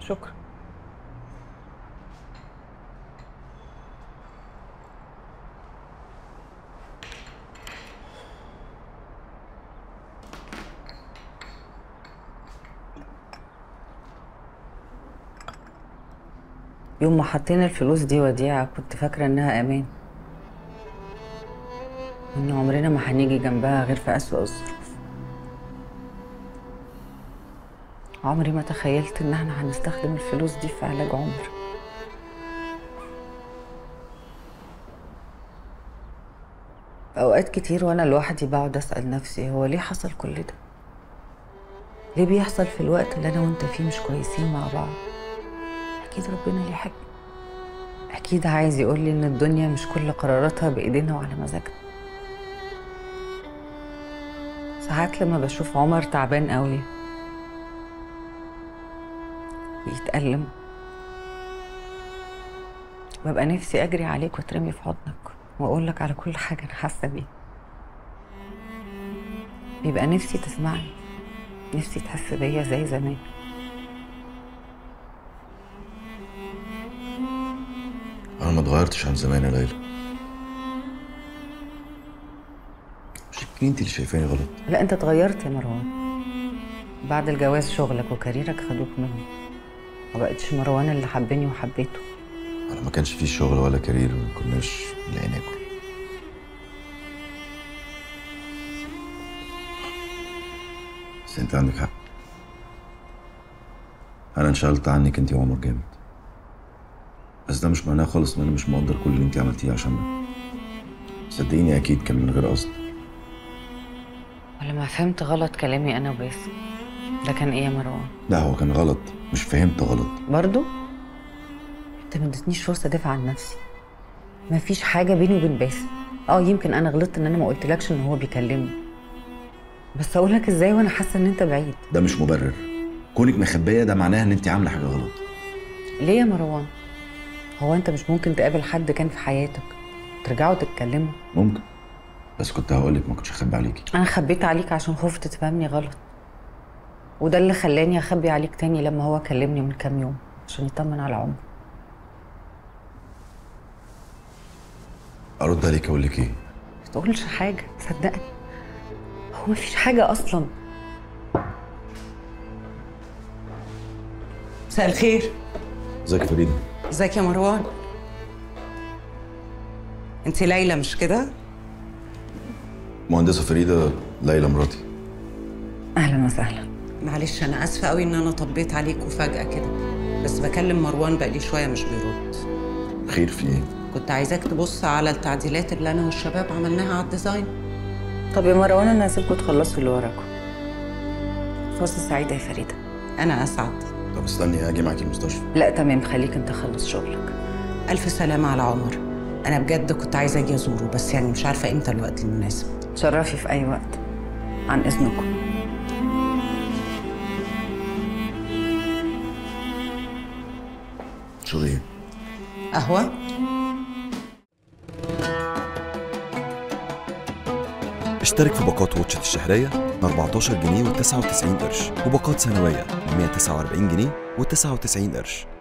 شكرا يوم ما حطينا الفلوس دي وديعة كنت فاكرة إنها أمان إن عمرنا ما هنيجي جنبها غير في أسوأ الظروف عمري ما تخيلت إن احنا هنستخدم الفلوس دي في علاج عمر أوقات كتير وأنا لوحدي بقعد أسأل نفسي هو ليه حصل كل ده؟ ليه بيحصل في الوقت اللي أنا وأنت فيه مش كويسين مع بعض؟ أكيد ربنا ليه حكمة أكيد عايز يقول لي إن الدنيا مش كل قراراتها بإيدينا وعلى مزاجنا ساعات لما بشوف عمر تعبان قوي بيتألم ببقى نفسي أجري عليك وأترمي في حضنك وأقول لك على كل حاجة أنا حاسة بيها بيبقى نفسي تسمعني نفسي تحس بيا زي زمان انا ما اتغيرتش عن زمان يا ليلى مش يمكن انت اللي شايفاني غلط لا انت اتغيرت يا مروان بعد الجواز شغلك وكاريرك خدوك مني ما بقتش مروان اللي حبني وحبيته انا ما كانش فيه شغل ولا كارير وما كناش لاقي ناكل بس انت عندك حق انا انشغلت عنك انت وعمر جامد بس ده مش معناه خالص ان انا مش مقدر كل اللي انت عملتيه عشاننا صدقيني اكيد كان من غير قصد ولما فهمت غلط كلامي انا وباسم ده كان ايه يا مروان لا هو كان غلط مش فهمت غلط برضو انت ما ادتنيش فرصه ادافع عن نفسي ما فيش حاجه بيني وبين باسم اه يمكن انا غلطت ان انا ما قلتلكش ان هو بيكلمني بس اقول لك ازاي وانا حاسه ان انت بعيد ده مش مبرر كونك مخبيه ده معناه ان انت عامله حاجه غلط ليه يا مروان هو انت مش ممكن تقابل حد كان في حياتك ترجعوا تتكلموا ممكن بس كنت هقولك ما كنتش اخبي عليكي انا خبيت عليك عشان خفت تفهمني غلط وده اللي خلاني اخبي عليك تاني لما هو كلمني من كام يوم عشان يطمن على عمر ارد عليك اقول لك ايه ما تقولش حاجه صدقني هو مفيش حاجه اصلا مساء الخير ازيك يا فريده ازيك يا مروان انت ليلى مش كده مهندسه فريده ليلى مراتي اهلا وسهلا معلش انا اسفه قوي ان انا طبيت عليك وفجاه كده بس بكلم مروان بقالي شويه مش بيرد خير في ايه كنت عايزاك تبص على التعديلات اللي انا والشباب عملناها على الديزاين طب يا مروان انا هسيبكم تخلصوا اللي وراكم فرصه سعيده يا فريده انا اسعد طب استني اجي معاكي المستشفى لا تمام خليك انت خلص شغلك الف سلامه على عمر انا بجد كنت عايزه اجي ازوره بس يعني مش عارفه امتى الوقت المناسب تشرفي في اي وقت عن اذنكم شو ايه قهوه اشترك في باقات واتشت الشهرية ب 14 جنيه و99 قرش وباقات سنوية ب 149 جنيه و99 قرش